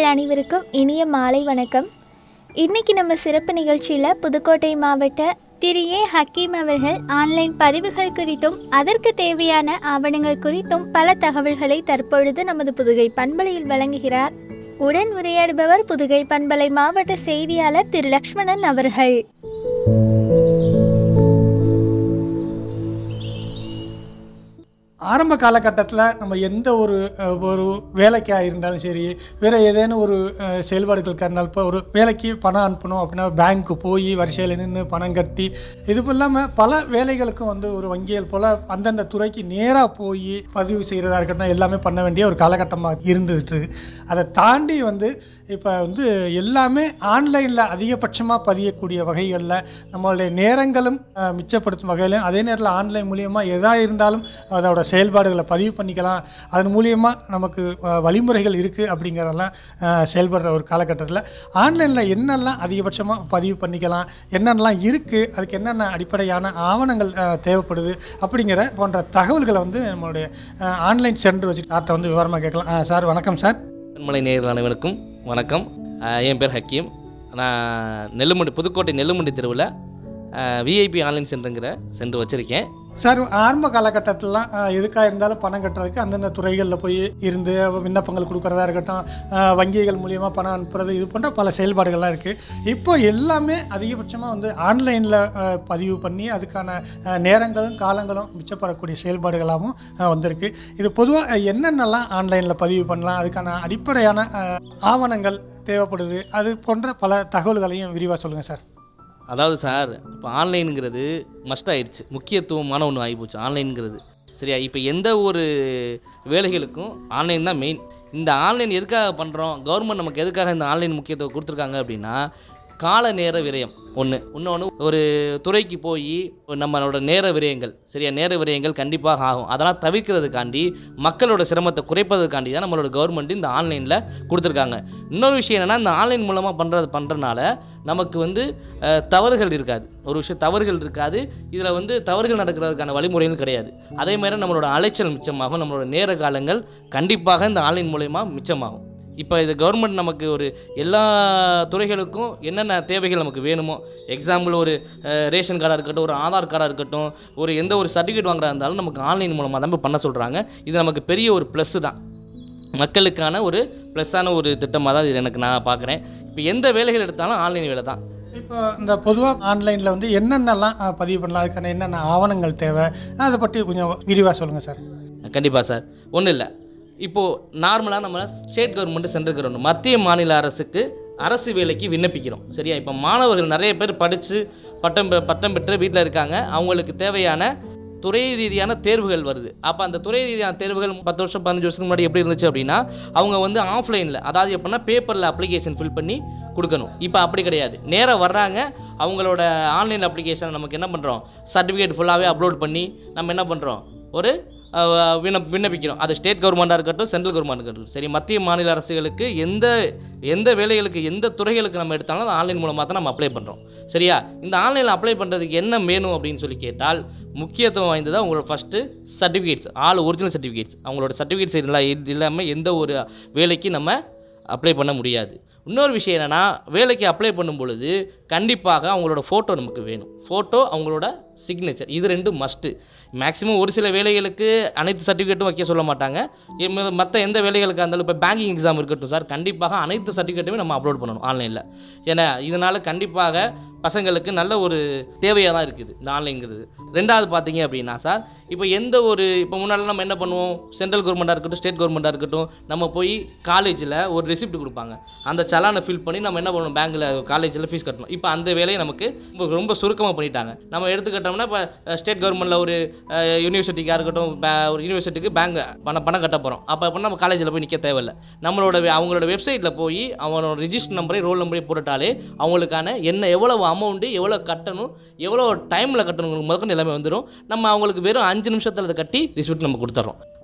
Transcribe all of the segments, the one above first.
அனைவருக்கும் இனிய மாலை வணக்கம் இன்னைக்கு நம்ம சிறப்பு நிகழ்ச்சியில் புதுக்கோட்டை மாவட்ட திரு ஏ ஹக்கீம் அவர்கள் ஆன்லைன் பதிவுகள் குறித்தும் அதற்கு தேவையான ஆவணங்கள் குறித்தும் பல தகவல்களை தற்பொழுது நமது புதுகை பண்பலையில் வழங்குகிறார் உடன் உரையாடுபவர் புதுகை பண்பலை மாவட்ட செய்தியாளர் திரு லக்ஷ்மணன் அவர்கள் ஆரம்ப காலகட்டத்தில் நம்ம எந்த ஒரு அஹ், ஒரு வேலைக்காக இருந்தாலும் சரி வேறு ஏதேனும் ஒரு அஹ், செயல்பாடுகளுக்காக இருந்தாலும் இப்போ ஒரு வேலைக்கு பணம் அனுப்பணும் அப்படின்னா பேங்க்கு போய் வரிசையில் நின்று பணம் கட்டி இது இல்லாமல் பல வேலைகளுக்கும் வந்து ஒரு வங்கியல் போல் அந்தந்த துறைக்கு நேராக போய் பதிவு செய்கிறதா இருக்கட்டும் எல்லாமே பண்ண வேண்டிய ஒரு காலகட்டமாக இருந்துட்டு அதை தாண்டி வந்து இப்போ வந்து எல்லாமே ஆன்லைனில் அதிகபட்சமாக பதியக்கூடிய வகைகளில் நம்மளுடைய நேரங்களும் அஹ், மிச்சப்படுத்தும் வகையிலும் அதே நேரத்தில் ஆன்லைன் மூலியமாக எதா இருந்தாலும் அதோட செயல்பாடுகளை பதிவு பண்ணிக்கலாம் அதன் மூலியமாக நமக்கு அஹ், வழிமுறைகள் இருக்குது அப்படிங்கிறதெல்லாம் அஹ், செயல்படுற ஒரு காலகட்டத்தில் ஆன்லைனில் என்னெல்லாம் அதிகபட்சமாக பதிவு பண்ணிக்கலாம் என்னென்னலாம் இருக்குது அதுக்கு என்னென்ன அடிப்படையான ஆவணங்கள் அஹ், தேவைப்படுது அப்படிங்கிற போன்ற தகவல்களை வந்து நம்மளுடைய ஆன்லைன் சென்டர் வச்சு சார்ட்ட வந்து விவரமாக கேட்கலாம் அஹ், சார் வணக்கம் சார் மலை நேயர்கள் அனைவருக்கும் வணக்கம் அஹ் என் பேர் ஹக்கீம் நான் நெல்லுமுண்டி புதுக்கோட்டை நெல்லுமுண்டி தெருவில் விஐபி ஆன்லைன் சென்டருங்கிற சென்டர் வச்சுருக்கேன் சார் ஆரம்ப காலகட்டத்திலலாம் அஹ், எதுக்காக இருந்தாலும் பணம் கட்டுறதுக்கு அந்தந்த துறைகளில் போய் இருந்து விண்ணப்பங்கள் கொடுக்கறதா இருக்கட்டும் அஹ், வங்கிகள் மூலியமாக பணம் அனுப்புறது இது போன்ற பல செயல்பாடுகள்லாம் இருக்குது இப்போ எல்லாமே அதிகபட்சமாக வந்து ஆன்லைனில் பதிவு பண்ணி அதுக்கான அஹ், நேரங்களும் காலங்களும் மிச்சப்படக்கூடிய செயல்பாடுகளாகவும் அஹ், வந்திருக்கு இது பொதுவாக என்னென்னலாம் ஆன்லைனில் பதிவு பண்ணலாம் அதுக்கான அடிப்படையான அஹ், ஆவணங்கள் தேவைப்படுது அது போன்ற பல தகவல்களையும் விரிவாக சொல்லுங்கள் சார் அதாவது சார் இப்போ ஆன்லைனுங்கிறது மஸ்ட் ஆயிடுச்சு முக்கியத்துவமான ஒன்று ஆகிப்போச்சு ஆன்லைனுங்கிறது சரியா இப்போ எந்த ஒரு வேலைகளுக்கும் ஆன்லைன் தான் மெயின் இந்த ஆன்லைன் எதுக்காக பண்ணுறோம் கவர்மெண்ட் நமக்கு எதுக்காக இந்த ஆன்லைன் முக்கியத்துவம் கொடுத்துருக்காங்க அப்படின்னா கால நேர விரயம் ஒன்று இன்னொன்று ஒரு துறைக்கு போய் நம்மளோட நேர விரயங்கள் சரியா நேர விரயங்கள் கண்டிப்பாக ஆகும் அதெல்லாம் தவிர்க்கிறதுக்காண்டி மக்களோட சிரமத்தை குறைப்பதற்காண்டி தான் நம்மளோட கவர்மெண்ட் இந்த ஆன்லைனில் கொடுத்துருக்காங்க இன்னொரு விஷயம் என்னென்னா இந்த ஆன்லைன் மூலமாக பண்ணுறது பண்ணுறனால நமக்கு வந்து அஹ், தவறுகள் இருக்காது ஒரு விஷயம் தவறுகள் இருக்காது இதில் வந்து தவறுகள் நடக்கிறதுக்கான வழிமுறைகள் கிடையாது அதே மாதிரி நம்மளோட அலைச்சல் மிச்சமாகும் நம்மளோட நேர காலங்கள் கண்டிப்பாக இந்த ஆன்லைன் மூலயமா மிச்சமாகும் இப்போ இது கவர்மெண்ட் நமக்கு ஒரு எல்லா துறைகளுக்கும் என்னென்ன தேவைகள் நமக்கு வேணுமோ எக்ஸாம்பிள் ஒரு அஹ், ரேஷன் கார்டாக இருக்கட்டும் ஒரு ஆதார் கார்டாக இருக்கட்டும் ஒரு எந்த ஒரு சர்டிஃபிகேட் வாங்குறதா இருந்தாலும் நமக்கு ஆன்லைன் மூலமாக தான் இப்ப பண்ண சொல்கிறாங்க இது நமக்கு பெரிய ஒரு ப்ளஸ்ஸு தான் மக்களுக்கான ஒரு ப்ளஸ்ஸான ஒரு திட்டமாக தான் இது எனக்கு நான் பார்க்குறேன் இப்போ எந்த வேலைகள் எடுத்தாலும் ஆன்லைன் வேலை தான் இப்போ இந்த பொதுவாக ஆன்லைனில் வந்து என்னென்னலாம் அஹ், பதிவு பண்ணலாம் அதுக்கான என்னென்ன ஆவணங்கள் தேவை அதை பற்றி கொஞ்சம் விரிவாக சொல்லுங்கள் சார் கண்டிப்பாக சார் ஒன்றும் இல்லை இப்போது நார்மலாக நம்ம ஸ்டேட் கவர்மெண்ட் சென்ட்ரல் கவர்மெண்ட் மத்திய மாநில அரசுக்கு அரசு வேலைக்கு விண்ணப்பிக்கிறோம் சரியா இப்போ மாணவர்கள் நிறைய பேர் படித்து பட்டம் பெ- பட்டம் பெற்று வீட்டில் இருக்காங்க அவங்களுக்கு தேவையான துறை ரீதியான தேர்வுகள் வருது அப்போ அந்த துறை ரீதியான தேர்வுகள் பத்து வருஷம் பதினஞ்சு வருஷத்துக்கு முன்னாடி எப்படி இருந்துச்சு அப்படின்னா அவங்க வந்து ஆஃப்லைனில் அதாவது எப்படின்னா பேப்பரில் அப்ளிகேஷன் ஃபில் பண்ணி கொடுக்கணும் இப்போ அப்படி கிடையாது நேராக வர்றாங்க அவங்களோட ஆன்லைன் அப்ளிகேஷன் நமக்கு என்ன பண்ணுறோம் சர்டிஃபிகேட் ஃபுல்லாகவே அப்லோட் பண்ணி நம்ம என்ன பண்ணுறோம் ஒரு அஹ், விண்ணப் விண்ணப்பிக்கிறோம் அது ஸ்டேட் கவர்மெண்ட்டாக இருக்கட்டும் சென்ட்ரல் கவர்மெண்ட் இருக்கட்டும் சரி மத்திய மாநில அரசுகளுக்கு எந்த எந்த வேலைகளுக்கு எந்த துறைகளுக்கு நம்ம எடுத்தாலும் அது ஆன்லைன் மூலமாக தான் நம்ம அப்ளை பண்ணுறோம் சரியா இந்த ஆன்லைனில் அப்ளை பண்ணுறதுக்கு என்ன வேணும் அப்படின்னு சொல்லி கேட்டால் முக்கியத்துவம் வாய்ந்தது அவங்களோட first certificates all original certificates அவங்களோட சர்டிஃபிகேட்ஸ் இல்லை இல்லாமல் எந்த ஒரு வேலைக்கு நம்ம அப்ளை பண்ண முடியாது இன்னொரு விஷயம் என்னென்னா வேலைக்கு அப்ளை பண்ணும் பொழுது கண்டிப்பாக அவங்களோட ஃபோட்டோ நமக்கு வேணும் ஃபோட்டோ அவங்களோட சிக்னேச்சர் இது ரெண்டும் மஸ்ட்டு மேக்ஸிமம் ஒரு சில வேலைகளுக்கு அனைத்து சர்டிஃபிகேட்டும் வைக்க சொல்ல மாட்டாங்க மற்ற எந்த வேலைகளுக்காக இருந்தாலும் இப்போ பேங்கிங் எக்ஸாம் இருக்கட்டும் சார் கண்டிப்பாக அனைத்து சர்டிஃபிகேட்டுமே நம்ம அப்லோட் பண்ணணும் ஆன்லைனில் ஏன்னா இதனால் கண்டிப்பாக பசங்களுக்கு நல்ல ஒரு தேவையாக தான் இருக்குது இந்த ஆன்லைன்ங்கிறது ரெண்டாவது பார்த்தீங்க அப்படின்னா சார் இப்போ எந்த ஒரு இப்போ முன்னாடி நம்ம என்ன பண்ணுவோம் சென்ட்ரல் கவர்மெண்ட்டாக இருக்கட்டும் ஸ்டேட் கவர்மெண்ட்டாக இருக்கட்டும் நம்ம போய் காலேஜில் ஒரு ரெசிப்ட் கொடுப்பாங்க அந்த சலானை ஃபில் பண்ணி நம்ம என்ன பண்ணணும் பேங்க்கில் காலேஜில் ஃபீஸ் கட்டணும் இப்போ அந்த வேலையை நமக்கு ரொம்ப ரொம்ப சுருக்கமாக பண்ணிட்டாங்க நம்ம எடுத்துக்கிட்டோம்னா இப்போ ஸ்டேட் கவர்மெண்ட்டில் ஒரு யூனிவர்சிட்டிக்காக இருக்கட்டும் பே- ஒரு யூனிவர்சிட்டிக்கு பேங்க் பணம் பணம் கட்ட போகிறோம் அப்போ அப்போ நம்ம காலேஜில் போய் நிற்க தேவையில்ல நம்மளோட வே- அவங்களோட வெப்சைட்டில் போய் அவனோட ரிஜிஸ்டர் நம்பரையும் ரோல் நம்பரையும் போட்டுட்டாலே அவங்களுக்கான என்ன எவ்வளவு அமௌண்ட்டு எவ்வளோ கட்டணும் எவ்வளோ டைமில் கட்டணும் முதற்கொண்டு எல்லாமே வந்துடும் நம்ம அவங்களுக்கு வெறும் அஞ்சு நிமிஷத்தில் அதை கட்டி ரிசிப்ட் நம்ம கொடுத்துட்றோம்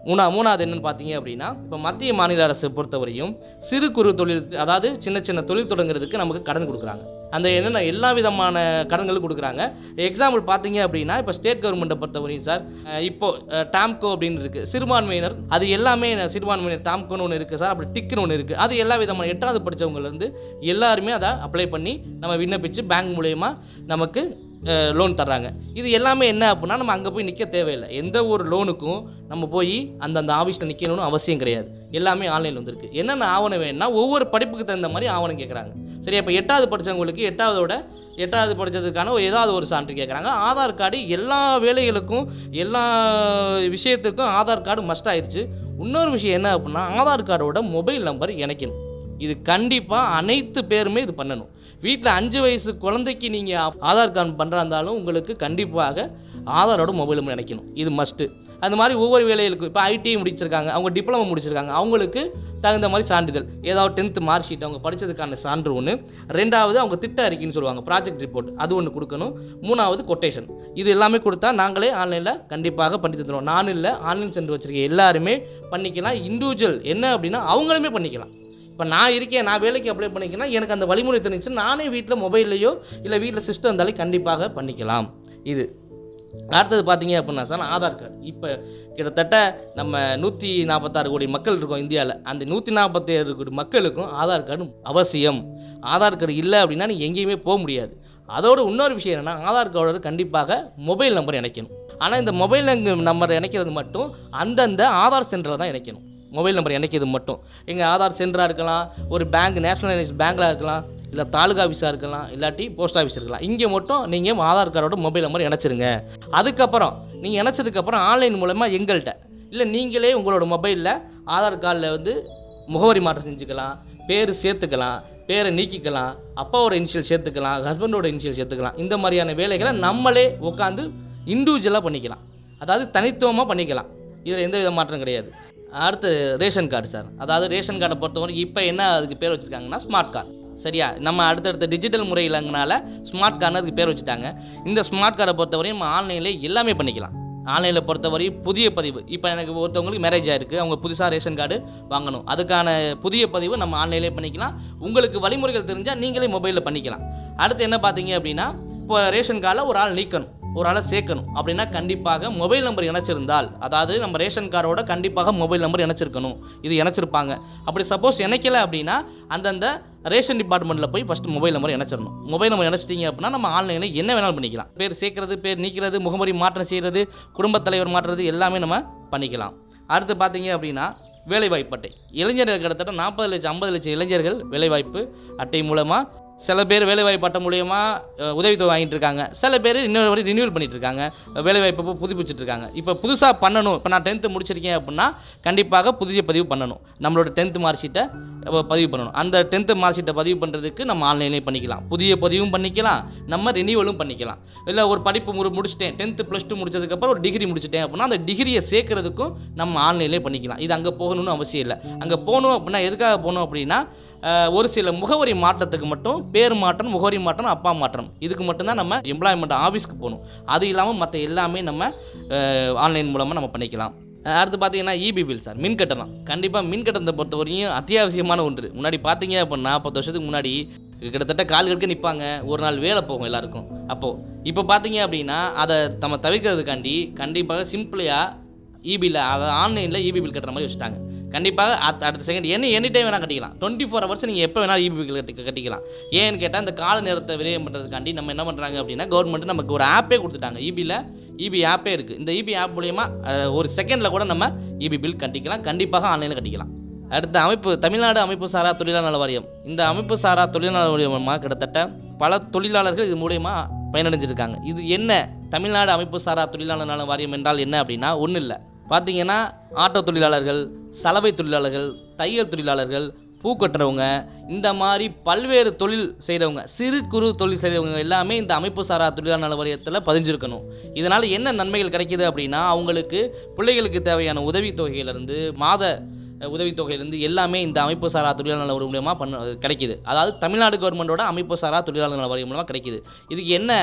மூணா மூணாவது என்னன்னு பார்த்தீங்க அப்படின்னா இப்போ மத்திய மாநில அரசு பொறுத்தவரையும் சிறு குறு தொழில் அதாவது சின்ன சின்ன தொழில் தொடங்குறதுக்கு நமக்கு கடன் கொடுக்குறாங்க அந்த என்னென்ன எல்லா விதமான கடன்களும் கொடுக்குறாங்க எக்ஸாம்பிள் பார்த்தீங்க அப்படின்னா இப்போ ஸ்டேட் கவர்மெண்ட்டை பொறுத்தவரையும் சார் அஹ் இப்போ டாம்கோ அப்படின்னு இருக்கு சிறுபான்மையினர் அது எல்லாமே சிறுபான்மையினர் டாம்கோன்னு ஒன்று இருக்குது சார் அப்படி டிக்குன்னு ஒன்று இருக்குது அது எல்லா விதமான எட்டாவது படிச்சவங்கலேருந்து எல்லாருமே அதை அப்ளை பண்ணி நம்ம விண்ணப்பிச்சு பேங்க் மூலயமா நமக்கு லோன் தர்றாங்க இது எல்லாமே என்ன அப்படின்னா நம்ம அங்கே போய் நிற்க தேவையில்லை எந்த ஒரு லோனுக்கும் நம்ம போய் அந்தந்த ஆஃபீஸில் நிற்கணும்னு அவசியம் கிடையாது எல்லாமே ஆன்லைனில் வந்திருக்கு என்னென்ன ஆவணம் வேணும்னா ஒவ்வொரு படிப்புக்கு தகுந்த மாதிரி ஆவணம் கேட்குறாங்க சரி அப்போ எட்டாவது படிச்சவங்களுக்கு எட்டாவதோட எட்டாவது படிச்சதுக்கான ஒரு ஏதாவது ஒரு சான்று கேட்குறாங்க ஆதார் கார்டு எல்லா வேலைகளுக்கும் எல்லா விஷயத்துக்கும் ஆதார் கார்டு மஸ்ட் ஆயிடுச்சு இன்னொரு விஷயம் என்ன அப்படின்னா ஆதார் கார்டோட மொபைல் நம்பர் இணைக்கணும் இது கண்டிப்பாக அனைத்து பேருமே இது பண்ணணும் வீட்டில் அஞ்சு வயசு குழந்தைக்கு நீங்கள் ஆதார் கார்டு பண்ணுறா இருந்தாலும் உங்களுக்கு கண்டிப்பாக ஆதாரோட மொபைல் நம்பர் இணைக்கணும் இது மஸ்ட்டு அந்த மாதிரி ஒவ்வொரு வேலைகளுக்கும் இப்போ ஐடிஐ முடிச்சிருக்காங்க அவங்க டிப்ளமோ முடிச்சிருக்காங்க அவங்களுக்கு தகுந்த மாதிரி சான்றிதழ் ஏதாவது டென்த்து மார்க் ஷீட் அவங்க படிச்சதுக்கான சான்று ஒன்று ரெண்டாவது அவங்க திட்ட அறிக்கைன்னு சொல்லுவாங்க ப்ராஜெக்ட் ரிப்போர்ட் அது ஒன்று கொடுக்கணும் மூணாவது கொட்டேஷன் இது எல்லாமே கொடுத்தா நாங்களே ஆன்லைனில் கண்டிப்பாக பண்ணி தந்துடுவோம் நான் இல்லை ஆன்லைன் சென்டர் வச்சிருக்க எல்லாருமே பண்ணிக்கலாம் இண்டிவிஜுவல் என்ன அப்படின்னா அவங்களுமே பண்ணிக்கலாம் இப்போ நான் இருக்கேன் நான் வேலைக்கு அப்ளை பண்ணிக்கலாம் எனக்கு அந்த வழிமுறை தெரிஞ்சு நானே வீட்டில் மொபைல்லையோ இல்லை வீட்டில் சிஸ்டம் இருந்தாலே கண்டிப்பாக பண்ணிக்கலாம் இது அடுத்தது பார்த்தீங்க அப்படின்னா சார் ஆதார் கார்டு இப்போ கிட்டத்தட்ட நம்ம நூற்றி நாற்பத்தாறு கோடி மக்கள் இருக்கோம் இந்தியாவில் அந்த நூற்றி நாற்பத்தி ஏழு கோடி மக்களுக்கும் ஆதார் கார்டு அவசியம் ஆதார் கார்டு இல்லை அப்படின்னா நீங்கள் எங்கேயுமே போக முடியாது அதோட இன்னொரு விஷயம் என்னன்னா ஆதார் கார்டோட கண்டிப்பாக மொபைல் நம்பர் இணைக்கணும் ஆனால் இந்த மொபைல் நம்பர் இணைக்கிறது மட்டும் அந்தந்த ஆதார் சென்டரில் தான் இணைக்கணும் மொபைல் நம்பர் இணைக்கிறது மட்டும் எங்கள் ஆதார் சென்டராக இருக்கலாம் ஒரு பேங்க் நேஷனலைஸ் பேங்காக இருக்கலாம் இல்லை தாலுகா ஆஃபீஸாக இருக்கலாம் இல்லாட்டி போஸ்ட் ஆஃபீஸ் இருக்கலாம் இங்கே மட்டும் நீங்கள் ஆதார் கார்டோட மொபைல் நம்பர் இணைச்சிருங்க அதுக்கப்புறம் நீங்கள் இணைச்சதுக்கப்புறம் ஆன்லைன் மூலமாக எங்கள்கிட்ட இல்லை நீங்களே உங்களோட மொபைலில் ஆதார் கார்டில் வந்து முகவரி மாற்றம் செஞ்சுக்கலாம் பேர் சேர்த்துக்கலாம் பேரை நீக்கிக்கலாம் அப்பாவோட இனிஷியல் சேர்த்துக்கலாம் ஹஸ்பண்டோட இனிஷியல் சேர்த்துக்கலாம் இந்த மாதிரியான வேலைகளை நம்மளே உட்காந்து இண்டிவிஜுவலாக பண்ணிக்கலாம் அதாவது தனித்துவமாக பண்ணிக்கலாம் இதில் எந்த வித மாற்றம் கிடையாது அடுத்து ரேஷன் கார்டு சார் அதாவது ரேஷன் கார்டை பொறுத்தவரைக்கும் இப்போ என்ன அதுக்கு பேர் வச்சுருக்காங்கன்னா ஸ்மார்ட் கார்டு சரியா நம்ம அடுத்தடுத்த டிஜிட்டல் முறையிலங்கனால ஸ்மார்ட் கார்டு அதுக்கு பேர் வச்சுட்டாங்க இந்த ஸ்மார்ட் கார்டை பொறுத்தவரையும் நம்ம ஆன்லைனில் எல்லாமே பண்ணிக்கலாம் ஆன்லைனில் பொறுத்தவரை புதிய பதிவு இப்போ எனக்கு ஒருத்தவங்களுக்கு மேரேஜ் ஆயிருக்கு அவங்க புதுசாக ரேஷன் கார்டு வாங்கணும் அதுக்கான புதிய பதிவு நம்ம ஆன்லைன்லேயே பண்ணிக்கலாம் உங்களுக்கு வழிமுறைகள் தெரிஞ்சால் நீங்களே மொபைலில் பண்ணிக்கலாம் அடுத்து என்ன பார்த்தீங்க அப்படின்னா இப்போ ரேஷன் கார்டில் ஒரு ஆள் நீக்கணும் ஒரு ஆளை சேர்க்கணும் அப்படின்னா கண்டிப்பாக மொபைல் நம்பர் இணைச்சிருந்தால் அதாவது நம்ம ரேஷன் கார்டோட கண்டிப்பாக மொபைல் நம்பர் இணைச்சிருக்கணும் இது இணைச்சிருப்பாங்க அப்படி சப்போஸ் இணைக்கல அப்படின்னா அந்தந்த ரேஷன் டிபார்ட்மெண்ட்டில் போய் ஃபஸ்ட்டு மொபைல் நம்பர் இணைச்சிடணும் மொபைல் நம்பர் இணைச்சிட்டிங்க அப்படின்னா நம்ம ஆன்லைனில் என்ன வேணாலும் பண்ணிக்கலாம் பேர் சேர்க்கறது பேர் நீக்கிறது முகவரி மாற்றம் செய்கிறது குடும்பத் தலைவர் மாற்றுறது எல்லாமே நம்ம பண்ணிக்கலாம் அடுத்து பார்த்தீங்க அப்படின்னா வேலைவாய்ப்பு அட்டை இளைஞர்கள் கிட்டத்தட்ட நாற்பது லட்சம் ஐம்பது லட்சம் இளைஞர்கள் வேலைவாய்ப்பு அட்டை மூலமாக சில பேர் வேலைவாய்ப்பு அட்டை மூலயமா உதவித்தொகை வாங்கிட்டு இருக்காங்க சில பேர் இன்னொரு வரை ரினியூவல் பண்ணிட்டு இருக்காங்க வேலைவாய்ப்பு இப்போ புதுப்பிச்சுட்டு இருக்காங்க இப்போ புதுசாக பண்ணணும் இப்போ நான் டென்த்து முடிச்சிருக்கேன் அப்படின்னா கண்டிப்பாக புதிய பதிவு பண்ணணும் நம்மளோட டென்த்து மார்க் ஷீட்டை பதிவு பண்ணணும் அந்த டென்த்து மார்க் ஷீட்டை பதிவு பண்ணுறதுக்கு நம்ம ஆன்லைன்லேயே பண்ணிக்கலாம் புதிய பதிவும் பண்ணிக்கலாம் நம்ம ரினியூவலும் பண்ணிக்கலாம் இல்லை ஒரு படிப்பு முடி முடிச்சிட்டேன் டென்த்து ப்ளஸ் டூ முடிச்சதுக்கப்புறம் ஒரு டிகிரி முடிச்சிட்டேன் அப்படின்னா அந்த டிகிரியை சேர்க்கறதுக்கும் நம்ம ஆன்லைன்லேயே பண்ணிக்கலாம் இது அங்கே போகணும்னு அவசியம் இல்லை அங்கே போகணும் அப்படின்னா எதுக்காக போகணும் அப்படின்னா அஹ், ஒரு சில முகவரி மாற்றத்துக்கு மட்டும் பேர் மாற்றம் முகவரி மாற்றம் அப்பா மாற்றம் இதுக்கு மட்டும்தான் நம்ம எம்ப்ளாய்மெண்ட் ஆஃபீஸ்க்கு போகணும் அது இல்லாமல் மற்ற எல்லாமே நம்ம ஆன்லைன் மூலமாக நம்ம பண்ணிக்கலாம் அஹ் அடுத்து பார்த்தீங்கன்னா இபி பில் சார் மின் கட்டணம் கண்டிப்பாக மின் கட்டணத்தை பொறுத்தவரையும் அத்தியாவசியமான ஒன்று முன்னாடி பார்த்தீங்க அப்படின்னா பத்து வருஷத்துக்கு முன்னாடி கிட்டத்தட்ட கால் கடுக்க நிற்பாங்க ஒரு நாள் வேலை போகும் எல்லாருக்கும் அப்போது இப்போ பார்த்தீங்க அப்படின்னா அதை நம்ம தவிர்க்கிறதுக்காண்டி கண்டிப்பாக சிம்பிளையாக இபியில் அதை ஆன்லைனில் இபி பில் கட்டுற மாதிரி வச்சுட்டாங்க கண்டிப்பாக அத் அடுத்த செகண்ட் எனி எனி டைம் வேணால் கட்டிக்கலாம் டுவெண்ட்டி ஃபோர் ஹவர்ஸ் நீங்கள் எப்போ வேணாலும் இபி பில் கட்டி கட்டிக்கலாம் ஏன்னு கேட்டால் இந்த கால நேரத்தை விரயம் பண்ணுறதுக்காண்டி நம்ம என்ன பண்ணுறாங்க அப்படின்னா கவர்மெண்ட் நமக்கு ஒரு ஆப்பே கொடுத்துட்டாங்க இபியில் இபி ஆப்பே இருக்குது இந்த இபி ஆப் மூலயமா அஹ், ஒரு செகண்டில் கூட நம்ம இபி பில் கட்டிக்கலாம் கண்டிப்பாக ஆன்லைனில் கட்டிக்கலாம் அடுத்த அமைப்பு தமிழ்நாடு அமைப்பு சாரா தொழிலாளர் நல வாரியம் இந்த அமைப்பு சாரா தொழிலாளர் வாரியமாக கிட்டத்தட்ட பல தொழிலாளர்கள் இது மூலயமா பயனடைஞ்சிருக்காங்க இது என்ன தமிழ்நாடு அமைப்பு சாரா தொழிலாளர் நல வாரியம் என்றால் என்ன அப்படின்னா ஒன்றும் இல்லை பார்த்தீங்கன்னா ஆட்டோ தொழிலாளர்கள் சலவை தொழிலாளர்கள் தையல் தொழிலாளர்கள் பூ கட்டுறவங்க இந்த மாதிரி பல்வேறு தொழில் செய்கிறவங்க சிறு குறு தொழில் செய்கிறவங்க எல்லாமே இந்த அமைப்பு சாரா தொழிலாளர் நல வாரியத்தில் பதிஞ்சிருக்கணும் இதனால் என்ன நன்மைகள் கிடைக்குது அப்படின்னா அவங்களுக்கு பிள்ளைகளுக்கு தேவையான உதவித்தொகையிலிருந்து மாத அஹ், உதவித்தொகையிலிருந்து எல்லாமே இந்த அமைப்பு சாரா தொழிலாளர் நல வாரியம் மூலமாக பண்ண கிடைக்குது அதாவது தமிழ்நாடு கவர்மெண்டோட அமைப்பு சாரா தொழிலாளர் நல வாரியம் மூலமாக கிடைக்குது இதுக்கு என்ன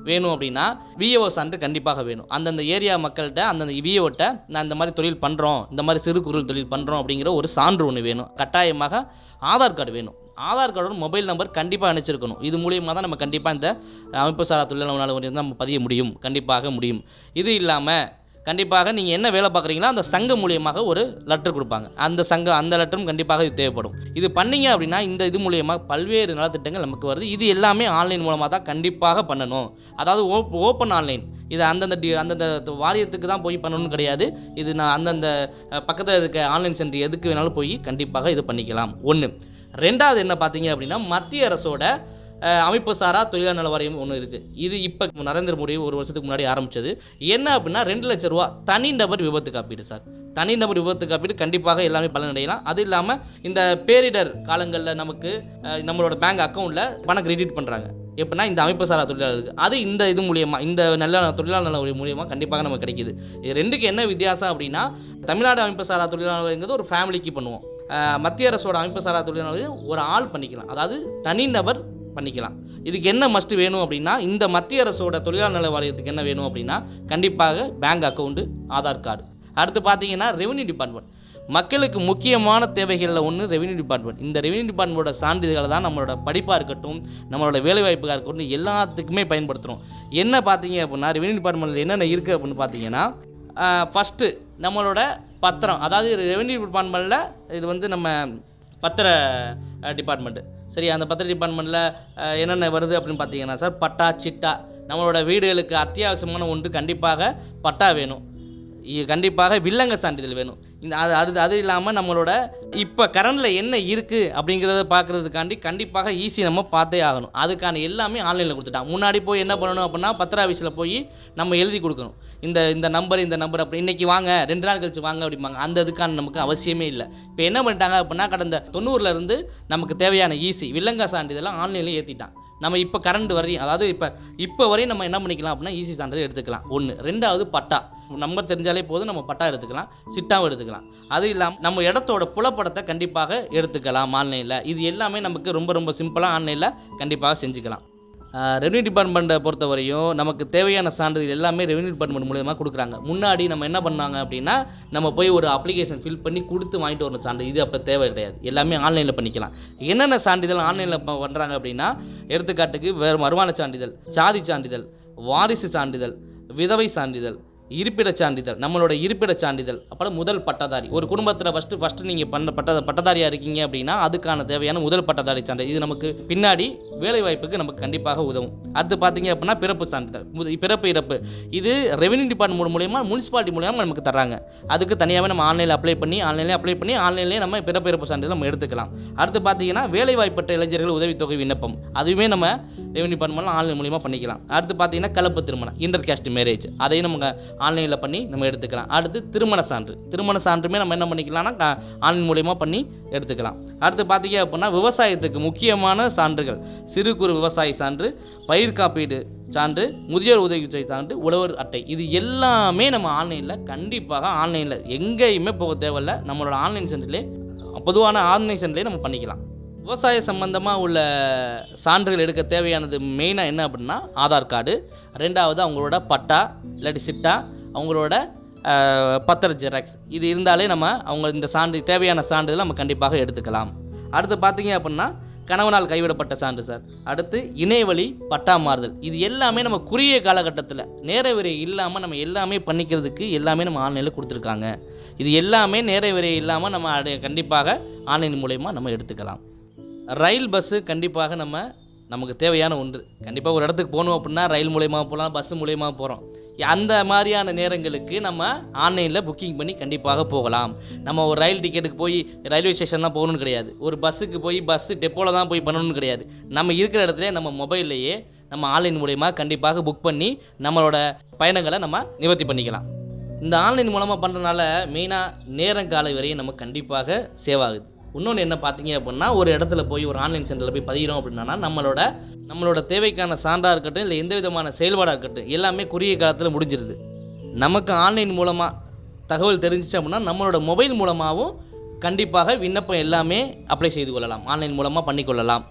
வேணும் அப்படின்னா விஏஓ சான்று கண்டிப்பாக வேணும் அந்தந்த ஏரியா மக்கள்கிட்ட அந்தந்த விஏஓட்ட நான் இந்த மாதிரி தொழில் பண்ணுறோம் இந்த மாதிரி சிறு குறு தொழில் பண்ணுறோம் அப்படிங்கிற ஒரு சான்று ஒன்று வேணும் கட்டாயமாக ஆதார் கார்டு வேணும் ஆதார் கார்டோட மொபைல் நம்பர் கண்டிப்பாக இணைச்சிருக்கணும் இது மூலியமாக தான் நம்ம கண்டிப்பாக இந்த அமைப்பு சாரா தொழிலாளர் வந்து நம்ம பதிய முடியும் கண்டிப்பாக முடியும் இது இல்லாமல் கண்டிப்பாக நீங்கள் என்ன வேலை பார்க்குறீங்களோ அந்த சங்கம் மூலியமாக ஒரு லெட்டர் கொடுப்பாங்க அந்த சங்கம் அந்த லெட்டரும் கண்டிப்பாக இது தேவைப்படும் இது பண்ணீங்க அப்படின்னா இந்த இது மூலியமாக பல்வேறு நலத்திட்டங்கள் நமக்கு வருது இது எல்லாமே ஆன்லைன் மூலமாக தான் கண்டிப்பாக பண்ணணும் அதாவது ஓப்பன் ஆன்லைன் இது அந்தந்த டி அந்தந்த வாரியத்துக்கு தான் போய் பண்ணணும்னு கிடையாது இது நான் அந்தந்த பக்கத்தில் இருக்க ஆன்லைன் சென்டர் எதுக்கு வேணாலும் போய் கண்டிப்பாக இது பண்ணிக்கலாம் ஒன்று ரெண்டாவது என்ன பார்த்தீங்க அப்படின்னா மத்திய அரசோட அஹ், அமைப்பு சாரா தொழிலாளர் நல வாரியம் ஒன்று இருக்குது இது இப்போ நரேந்திர மோடி ஒரு வருஷத்துக்கு முன்னாடி ஆரம்பிச்சது என்ன அப்படின்னா ரெண்டு லட்ச ரூபா தனிநபர் விபத்து காப்பீடு சார் தனிநபர் விபத்து காப்பீடு கண்டிப்பாக எல்லாமே பலனடையலாம் அது இல்லாமல் இந்த பேரிடர் காலங்களில் நமக்கு அஹ், நம்மளோட பேங்க் அக்கௌண்ட்டில் பணம் கிரெடிட் பண்ணுறாங்க எப்படின்னா இந்த அமைப்பு சாரா தொழிலாளருக்கு அது இந்த இது மூலியமா இந்த நல்ல தொழிலாளர் நல வாரியம் மூலியமா கண்டிப்பாக நமக்கு கிடைக்குது இது ரெண்டுக்கு என்ன வித்தியாசம் அப்படின்னா தமிழ்நாடு அமைப்பு சாரா தொழிலாளர்ங்கிறது ஒரு ஃபேமிலிக்கு பண்ணுவோம் அஹ், மத்திய அரசோட அமைப்பு சாரா தொழிலாளர் ஒரு ஆள் பண்ணிக்கலாம் அதாவது தனிநபர் பண்ணிக்கலாம் இதுக்கு என்ன மஸ்ட் வேணும் அப்படின்னா இந்த மத்திய அரசோட தொழிலாளர் நல வாரியத்துக்கு என்ன வேணும் அப்படின்னா கண்டிப்பாக பேங்க் அக்கௌண்ட்டு ஆதார் கார்டு அடுத்து பார்த்தீங்கன்னா ரெவென்யூ டிபார்ட்மெண்ட் மக்களுக்கு முக்கியமான தேவைகளில் ஒன்று ரெவென்யூ டிபார்ட்மெண்ட் இந்த ரெவென்யூ டிபார்ட்மெண்ட்டோட சான்றிதழ்களை தான் நம்மளோட படிப்பாக இருக்கட்டும் நம்மளோட வேலைவாய்ப்புக்காக இருக்கட்டும் எல்லாத்துக்குமே பயன்படுத்துகிறோம் என்ன பார்த்தீங்க அப்படின்னா ரெவென்யூ டிபார்ட்மெண்ட்டில் என்னென்ன இருக்குது அப்படின்னு பார்த்தீங்கன்னா ஃபஸ்ட்டு நம்மளோட பத்திரம் அதாவது ரெவென்யூ டிபார்ட்மெண்ட்டில் இது வந்து நம்ம பத்திர டிபார்ட்மெண்ட்டு சரி அந்த பத்திர டிபார்ட்மெண்ட்டில் என்னென்ன வருது அப்படின்னு பார்த்தீங்கன்னா சார் பட்டா சிட்டா நம்மளோட வீடுகளுக்கு அத்தியாவசியமான ஒன்று கண்டிப்பாக பட்டா வேணும் இ- கண்டிப்பாக வில்லங்க சான்றிதழ் வேணும் இந்த அது அது அது இல்லாமல் நம்மளோட இப்போ கரண்டில் என்ன இருக்குது அப்படிங்கிறத பார்க்குறதுக்காண்டி கண்டிப்பாக ஈஸி நம்ம பார்த்தே ஆகணும் அதுக்கான எல்லாமே ஆன்லைனில் கொடுத்துட்டான் முன்னாடி போய் என்ன பண்ணணும் அப்படின்னா பத்திர ஆஃபீஸில் போய் நம்ம எழுதி கொடுக்கணும் இந்த இந்த நம்பர் இந்த நம்பர் அப்படி இன்னைக்கு வாங்க ரெண்டு நாள் கழிச்சு வாங்க அப்படிம்பாங்க அந்த இதுக்கான நமக்கு அவசியமே இல்லை இப்போ என்ன பண்ணிட்டாங்க அப்படின்னா கடந்த தொண்ணூறுல இருந்து நமக்கு தேவையான ஈஸி வில்லங்க சான்றிதழெல்லாம் ஆன்லைனில் ஏற்றிட்டான் நம்ம இப்போ கரண்ட் வரையும் அதாவது இப்போ இப்போ வரையும் நம்ம என்ன பண்ணிக்கலாம் அப்படின்னா ஈஸி சான்றிதழ் எடுத்துக்கலாம் ஒன்று ரெண்டாவது பட்டா நம்பர் தெரிஞ்சாலே போதும் நம்ம பட்டா எடுத்துக்கலாம் சிட்டாவும் எடுத்துக்கலாம் அது இல்லாமல் நம்ம இடத்தோட புலப்படத்தை கண்டிப்பாக எடுத்துக்கலாம் ஆன்லைனில் இது எல்லாமே நமக்கு ரொம்ப ரொம்ப சிம்பிளாக ஆன்லைனில் கண்டிப்பாக செஞ்சுக்கலாம் ரெவன்யூ டிபார்ட்மெண்ட்டை பொறுத்த வரையும் நமக்கு தேவையான சான்றிதழ் எல்லாமே ரெவன்யூ டிபார்ட்மெண்ட் மூலியமாக கொடுக்குறாங்க முன்னாடி நம்ம என்ன பண்ணாங்க அப்படின்னா நம்ம போய் ஒரு அப்ளிகேஷன் ஃபில் பண்ணி கொடுத்து வாங்கிட்டு வரணும் சான்றிதழ் இது அப்போ தேவை கிடையாது எல்லாமே ஆன்லைனில் பண்ணிக்கலாம் என்னென்ன சான்றிதழ் ஆன்லைனில் பண்ணுறாங்க அப்படின்னா எடுத்துக்காட்டுக்கு வேறு வருமான சான்றிதழ் சாதி சான்றிதழ் வாரிசு சான்றிதழ் விதவை சான்றிதழ் இருப்பிடச் சான்றிதழ் நம்மளோட இருப்பிடச் சான்றிதழ் அப்புறம் முதல் பட்டதாரி ஒரு குடும்பத்தில் ஃபஸ்ட்டு ஃபஸ்ட்டு நீங்கள் பண்ண பட்ட பட்டதாரியாக இருக்கீங்க அப்படின்னா அதுக்கான தேவையான முதல் பட்டதாரி சான்றிதழ் இது நமக்கு பின்னாடி வேலை வாய்ப்புக்கு நமக்கு கண்டிப்பாக உதவும் அடுத்து பார்த்தீங்க அப்படின்னா பிறப்பு சான்றிதழ் முத- பிறப்பு இறப்பு இது ரெவென்யூ டிபார்ட்மெண்ட் மூலயமா முனிசிபாலிட்டி மூலயமா நமக்கு தர்றாங்க அதுக்கு தனியாகவே நம்ம ஆன்லைனில் அப்ளை பண்ணி ஆன்லைன்லேயே அப்ளை பண்ணி ஆன்லைன்லேயே நம்ம பிறப்பு இறப்பு சான்றிதழ் நம்ம எடுத்துக்கலாம் அடுத்து பார்த்தீங்கன்னா வேலை வாய்ப்பற்ற இளைஞர்கள் உதவித்தொகை விண்ணப்பம் அதுவுமே நம்ம ரெவென்யூ டிபார்ட்மெண்ட்ல ஆன்லைன் மூலியமா பண்ணிக்கலாம் அடுத்து பார்த்தீங்கன்னா கலப்பு திருமணம் இன்டர் கேஸ்ட் மேரேஜ் அதையும் நம்ம ஆன்லைனில் பண்ணி நம்ம எடுத்துக்கலாம் அடுத்து திருமண சான்று திருமண சான்றுமே நம்ம என்ன பண்ணிக்கலாம்னா ஆன்லைன் மூலியமா பண்ணி எடுத்துக்கலாம் அடுத்து பார்த்தீங்க அப்படின்னா விவசாயத்துக்கு முக்கியமான சான்றுகள் சிறு குறு விவசாய சான்று பயிர் காப்பீடு சான்று முதியோர் உதவி சான்று உழவர் அட்டை இது எல்லாமே நம்ம ஆன்லைனில் கண்டிப்பாக ஆன்லைனில் எங்கேயுமே போக தேவையில்ல நம்மளோட ஆன்லைன் சென்டர்லேயே பொதுவான ஆன்லைன் சென்டர்லேயே நம்ம பண்ணிக்கலாம் விவசாய சம்பந்தமாக உள்ள சான்றுகள் எடுக்க தேவையானது மெயினாக என்ன அப்படின்னா ஆதார் கார்டு ரெண்டாவது அவங்களோட பட்டா இல்லாட்டி சிட்டா அவங்களோட அஹ், பத்திர ஜெராக்ஸ் இது இருந்தாலே நம்ம அவங்க இந்த சான்று தேவையான சான்றிதழ் நம்ம கண்டிப்பாக எடுத்துக்கலாம் அடுத்து பார்த்தீங்க அப்படின்னா கணவனால் கைவிடப்பட்ட சான்று சார் அடுத்து இணையவழி பட்டா மாறுதல் இது எல்லாமே நம்ம குறுகிய காலகட்டத்தில் நேர விரை இல்லாமல் நம்ம எல்லாமே பண்ணிக்கிறதுக்கு எல்லாமே நம்ம ஆன்லைனில் கொடுத்துருக்காங்க இது எல்லாமே நேர விரை இல்லாமல் நம்ம அடைய- கண்டிப்பாக ஆன்லைன் மூலயமா நம்ம எடுத்துக்கலாம் ரயில் பஸ்ஸு கண்டிப்பாக நம்ம நமக்கு தேவையான ஒன்று கண்டிப்பாக ஒரு இடத்துக்கு போகணும் அப்படின்னா ரயில் மூலயமா போகலாம் பஸ் மூலயமா போகிறோம் அந்த மாதிரியான நேரங்களுக்கு நம்ம ஆன்லைனில் புக்கிங் பண்ணி கண்டிப்பாக போகலாம் நம்ம ஒரு ரயில் டிக்கெட்டுக்கு போய் ரயில்வே ஸ்டேஷன் தான் போகணும்னு கிடையாது ஒரு பஸ்ஸுக்கு போய் பஸ்ஸு டெப்போவில் தான் போய் பண்ணணும்னு கிடையாது நம்ம இருக்கிற இடத்துல நம்ம மொபைல்லையே நம்ம ஆன்லைன் மூலயமா கண்டிப்பாக புக் பண்ணி நம்மளோட பயணங்களை நம்ம நிவர்த்தி பண்ணிக்கலாம் இந்த ஆன்லைன் மூலமாக பண்ணுறதுனால மெயினாக நேரம் காலை வரையும் நமக்கு கண்டிப்பாக சேவ் ஆகுது இன்னொன்று என்ன பார்த்தீங்க அப்படின்னா ஒரு இடத்துல போய் ஒரு ஆன்லைன் சென்டரில் போய் பதிகிறோம் அப்படின்னா நம்மளோட நம்மளோட தேவைக்கான சான்றாக இருக்கட்டும் இல்லை எந்த விதமான செயல்பாடாக இருக்கட்டும் எல்லாமே குறுகிய காலத்தில் முடிஞ்சிருது நமக்கு ஆன்லைன் மூலமாக தகவல் தெரிஞ்சிச்சு அப்படின்னா நம்மளோட மொபைல் மூலமாகவும் கண்டிப்பாக விண்ணப்பம் எல்லாமே அப்ளை செய்து கொள்ளலாம் ஆன்லைன் மூலமாக பண்ணிக்கொள்ளலாம்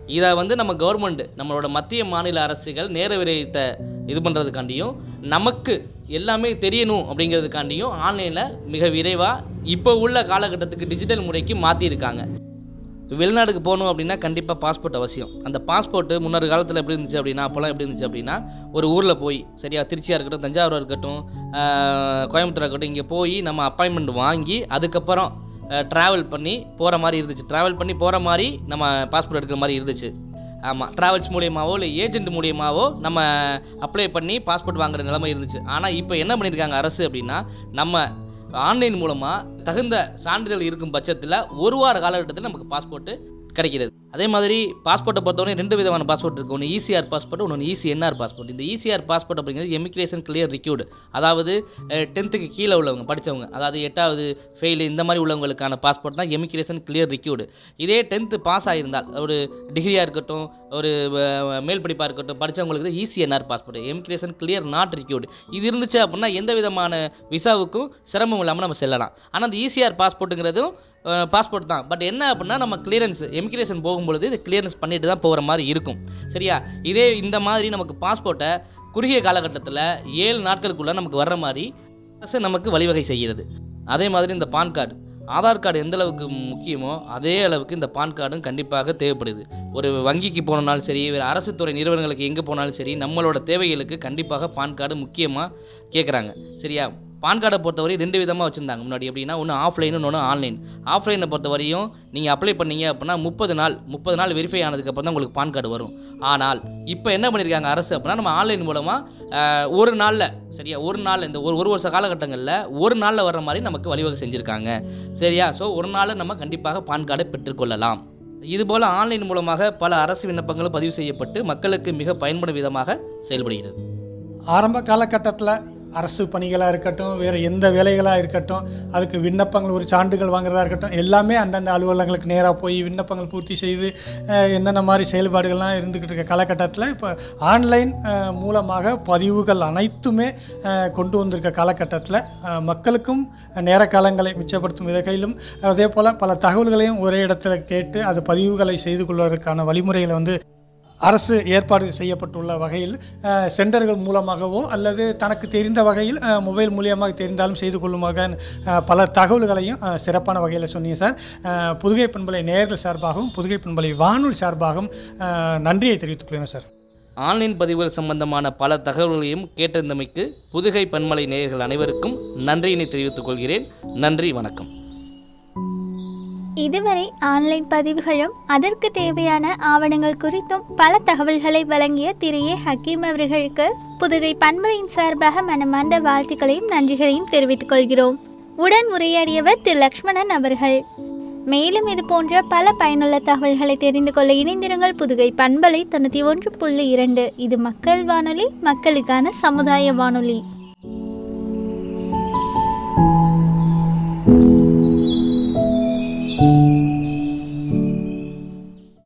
இதை வந்து நம்ம கவர்மெண்ட் நம்மளோட மத்திய மாநில அரசுகள் நேர விரயத்தை இது பண்ணுறதுக்காண்டியும் நமக்கு எல்லாமே தெரியணும் அப்படிங்கிறதுக்காண்டியும் ஆன்லைனில் மிக விரைவாக இப்போ உள்ள காலகட்டத்துக்கு டிஜிட்டல் முறைக்கு மாற்றிருக்காங்க வெளிநாடுக்கு போகணும் அப்படின்னா கண்டிப்பாக பாஸ்போர்ட் அவசியம் அந்த பாஸ்போர்ட்டு முன்னொரு காலத்தில் எப்படி இருந்துச்சு அப்படின்னா அப்போல்லாம் எப்படி இருந்துச்சு அப்படின்னா ஒரு ஊரில் போய் சரியா திருச்சியாக இருக்கட்டும் தஞ்சாவூராக இருக்கட்டும் ஆஹ் கோயம்புத்தூரா இருக்கட்டும் இங்கே போய் நம்ம அப்பாயின்மெண்ட் வாங்கி அதுக்கப்புறம் ட்ராவல் பண்ணி போகிற மாதிரி இருந்துச்சு ட்ராவல் பண்ணி போகிற மாதிரி நம்ம பாஸ்போர்ட் எடுக்கிற மாதிரி இருந்துச்சு ஆமாம் ட்ராவல்ஸ் மூலியமாவோ இல்லை ஏஜென்ட் மூலியமாவோ நம்ம அப்ளை பண்ணி பாஸ்போர்ட் வாங்குற நிலைமை இருந்துச்சு ஆனால் இப்போ என்ன பண்ணியிருக்காங்க அரசு அப்படின்னா நம்ம ஆன்லைன் மூலமாக தகுந்த சான்றிதழ் இருக்கும் பட்சத்தில் ஒரு வார காலகட்டத்தில் நமக்கு பாஸ்போர்ட்டு கிடைக்கிறது அதே மாதிரி பாஸ்போர்ட்டை பொறுத்தவரை ரெண்டு விதமான பாஸ்போர்ட் இருக்கு ஒன்று இசிஆர் பாஸ்போர்ட் ஒன்று இசிஎன்ஆர் பாஸ்போர்ட் இந்த இசிஆர் பாஸ்போர்ட் அப்படிங்கிறது எமிக்ரேஷன் கிளியர் ரிக்யூர்டு அதாவது டென்த்துக்கு கீழே உள்ளவங்க படித்தவங்க அதாவது எட்டாவது ஃபெயில் இந்த மாதிரி உள்ளவங்களுக்கான பாஸ்போர்ட் தான் எமிக்ரேஷன் கிளியர் ரிக்யூர்டு இதே டென்த்து பாஸ் ஆகியிருந்தால் ஒரு டிகிரியாக இருக்கட்டும் ஒரு அஹ், மேல் படிப்பாக இருக்கட்டும் படித்தவங்களுக்கு ECNR passport emigration clear not required இது இருந்துச்சு அப்படின்னா எந்த விதமான விசாவுக்கும் சிரமம் இல்லாமல் நம்ம செல்லலாம் ஆனால் அந்த இசிஆர் பாஸ்போர்ட்டுங்கிறதும் பாஸ்போர்ட் தான் பட் என்ன அப்படின்னா நம்ம கிளியரன்ஸ் எமிக்ரேஷன் போகும்பொழுது இது கிளியரன்ஸ் பண்ணிட்டு தான் போகிற மாதிரி இருக்கும் சரியா இதே இந்த மாதிரி நமக்கு பாஸ்போர்ட்டை குறுகிய காலகட்டத்தில் ஏழு நாட்களுக்குள்ள நமக்கு வர்ற மாதிரி அரசு நமக்கு வழிவகை செய்கிறது அதே மாதிரி இந்த பான் கார்டு ஆதார் கார்டு எந்த அளவுக்கு முக்கியமோ அதே அளவுக்கு இந்த பான் கார்டும் கண்டிப்பாக தேவைப்படுது ஒரு வங்கிக்கு போனாலும் சரி வேறு அரசு துறை நிறுவனங்களுக்கு எங்கே போனாலும் சரி நம்மளோட தேவைகளுக்கு கண்டிப்பாக பான் கார்டு முக்கியமாக கேட்குறாங்க சரியா பான் கார்டை பொறுத்தவரை ரெண்டு விதமாக வச்சுருந்தாங்க முன்னாடி எப்படின்னா ஒன்று ஆஃப்லைன் ஒன்று ஆன்லைன் ஆஃப்லைனை பொறுத்த வரையும் நீங்கள் அப்ளை பண்ணீங்க அப்படின்னா முப்பது நாள் முப்பது நாள் வெரிஃபை ஆனதுக்கப்புறம் தான் உங்களுக்கு பான் கார்டு வரும் ஆனால் இப்போ என்ன பண்ணியிருக்காங்க அரசு அப்படின்னா நம்ம ஆன்லைன் மூலமாக ஒரு நாளில் சரியா ஒரு நாள் இந்த ஒரு ஒரு வருஷ காலகட்டங்களில் ஒரு நாளில் வர்ற மாதிரி நமக்கு வழிவகை செஞ்சுருக்காங்க சரியா ஸோ ஒரு நாளில் நம்ம கண்டிப்பாக பான் கார்டை பெற்றுக்கொள்ளலாம் இதுபோல் ஆன்லைன் மூலமாக பல அரசு விண்ணப்பங்களும் பதிவு செய்யப்பட்டு மக்களுக்கு மிக பயன்படும் விதமாக செயல்படுகிறது ஆரம்ப காலகட்டத்தில் அரசு பணிகளாக இருக்கட்டும் வேறு எந்த வேலைகளாக இருக்கட்டும் அதுக்கு விண்ணப்பங்கள் ஒரு சான்றுகள் வாங்குறதா இருக்கட்டும் எல்லாமே அந்தந்த அலுவலகங்களுக்கு நேராக போய் விண்ணப்பங்கள் பூர்த்தி செய்து அஹ், என்னென்ன மாதிரி செயல்பாடுகள்லாம் இருந்துக்கிட்டு இருக்க காலகட்டத்தில் இப்போ ஆன்லைன் அஹ், மூலமாக பதிவுகள் அனைத்துமே அஹ், கொண்டு வந்திருக்க காலகட்டத்தில் அஹ், மக்களுக்கும் நேர காலங்களை மிச்சப்படுத்தும் வகையிலும் அதே போல் பல தகவல்களையும் ஒரே இடத்துல கேட்டு அது பதிவுகளை செய்து கொள்வதற்கான வழிமுறைகளை வந்து அரசு ஏற்பாடு செய்யப்பட்டுள்ள வகையில் அஹ், சென்டர்கள் மூலமாகவோ அல்லது தனக்கு தெரிந்த வகையில் அஹ், மொபைல் மூலியமாக தெரிந்தாலும் செய்து கொள்ளுமாக அஹ், பல தகவல்களையும் அஹ், சிறப்பான வகையில் சொன்னீங்க சார் அஹ், புதுகை பண்பலை நேயர்கள் சார்பாகவும் புதுகை பண்பலை வானொலி சார்பாகவும் அஹ், நன்றியை தெரிவித்துக் கொள்கிறேன் சார் ஆன்லைன் பதிவுகள் சம்பந்தமான பல தகவல்களையும் கேட்டிருந்தமைக்கு புதுகை பன்மலை நேயர்கள் அனைவருக்கும் நன்றியினை தெரிவித்துக் கொள்கிறேன் நன்றி வணக்கம் இதுவரை ஆன்லைன் பதிவுகளும் அதற்கு தேவையான ஆவணங்கள் குறித்தும் பல தகவல்களை வழங்கிய திரு ஏ ஹக்கீம் அவர்களுக்கு புதுகை பண்பலையின் சார்பாக மனமார்ந்த வாழ்த்துக்களையும் நன்றிகளையும் தெரிவித்துக் கொள்கிறோம் உடன் உரையாடியவர் திரு லக்ஷ்மணன் அவர்கள் மேலும் இது போன்ற பல பயனுள்ள தகவல்களை தெரிந்து கொள்ள இணைந்திருங்கள் புதுகை பண்பலை தொண்ணூற்றி ஒன்று புள்ளி இரண்டு இது மக்கள் வானொலி மக்களுக்கான சமுதாய வானொலி